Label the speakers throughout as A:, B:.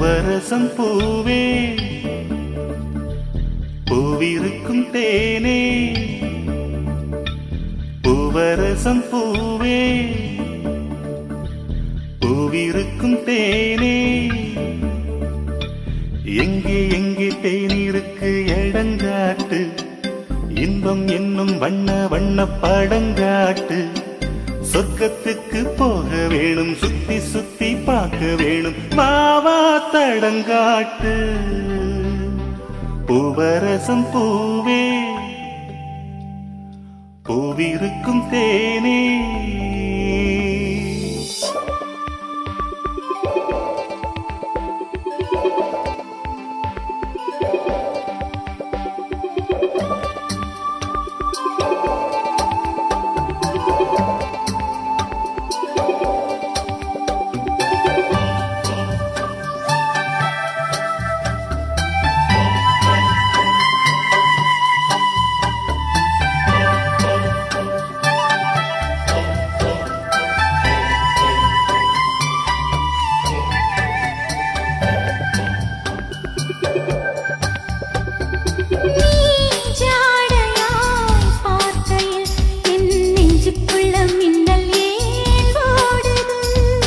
A: பூவரசம் பூவே பூவிருக்கும் தேனே பூவரசம் பூவே பூவிருக்கும் தேனே எங்கே எங்கே தேனிருக்கு எடங்காட்டு இன்பம் என்னும் வண்ண வண்ண படங்காட்டு சொர்க்கத்துக்கு போக வேணும் சுத்தி சுத்தி பார்க்க வேணும் மாவா தடங்காட்டு பூவரசம் பூவே பூவிருக்கும் தேனே
B: ஜாடையாய் பார்க்கையில் என் நெஞ்சுக்குள்ள மின்னல் ஏன் ஓடுது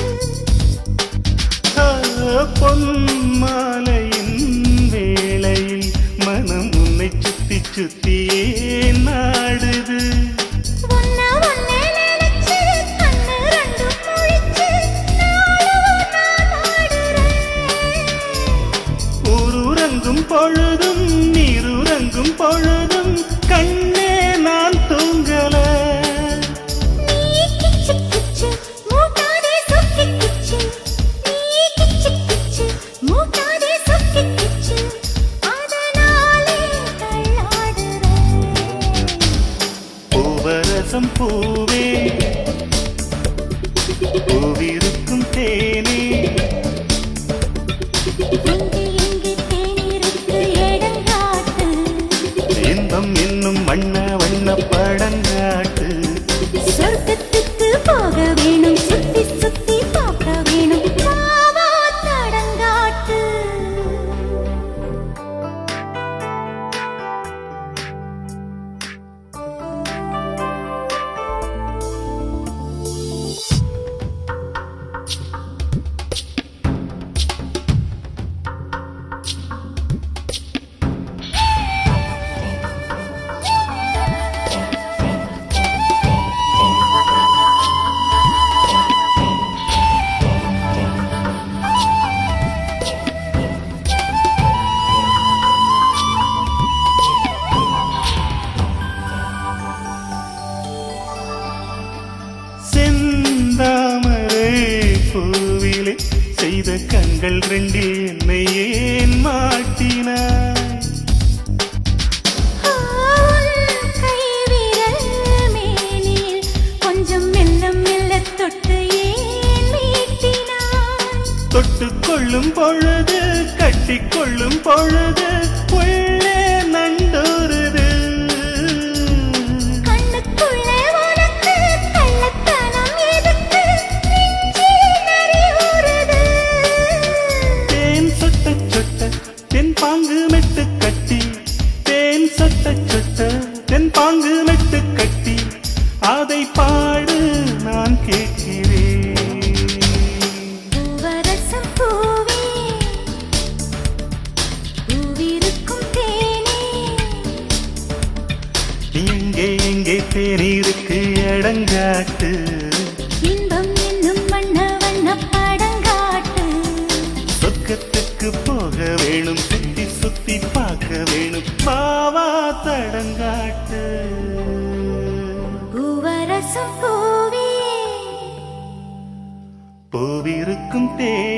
A: பொன்மாலையின் வேளையில் மனம் உன்னை சுத்தி சுத்தியே நாடுது
B: ஒன்ன ஒன்னே நினைச்சு கண்ணு ரெண்டும் முழிச்சு நாளும் நான் ஆடுறேன்
A: ஊருறங்கும் பொழுதும் நீருறங்கும் பொழுதும் கண்ணே நான் தூங்கல
B: நீ கிச்சு கிச்சு மூட்டாதே சொக்கி கிச்சு நீ கிச்சு கிச்சு மூட்டாதே சொக்கி கிச்சு அதனாலே தள்ளாடுறேன்
A: பூவரசம் பூவே பூவிருக்கும் தேனே
B: எங்கே எங்கே தேனிருக்கு இடங்காட்டு
A: இன்பம் என்னும் வண்ண வண்ண படங்காட்டு
B: சொர்க்கத்துக்கு போக வேணும் சுத்தி சுத்தி பார்க்க வேணும் மாவா தடங்காட்டு
A: செந்தாமரை பூவிலே செய்த கண்கள் ரெண்டில் என்னை ஏன் மாட்டினாய்
B: உன் கைவிரல் மேனில் கொஞ்சம் மெல்ல மெல்ல தொட்டு ஏன் மீட்டினாய்
A: தொட்டுக் கொள்ளும் பொழுது கட்டிக்கொள்ளும் பொழுது உள்ளே நண்டூருது
B: கண்ணுக்குள்ளே உனக்கு கள்ளத்தனம் எதுக்கு நெஞ்சில் நரி ஊறுது
A: தேன் சொட்ட சொட்ட தென் பாங்கு மெட்டு கட்டி தேன் சொட்ட சொட்ட தென் பாங்கு மெட்டு கட்டி அதை பாடு நான் கேட்கிறேன்
B: பூவரசம் பூவே பூவிருக்கும் தேனே
A: எங்கே எங்கே தேனீருக்கு இடங்காட்டு
B: இன்பம் என்னும் வண்ண வண்ண படங்காட்டு
A: சொர்க்கத்துக்கு போக வேணும் சுத்தி சுத்தி பார்க்க வேணும் பாவா தடங்காட்டு
B: பூவரசம் பூவே
A: பூவிருக்கும் தேனே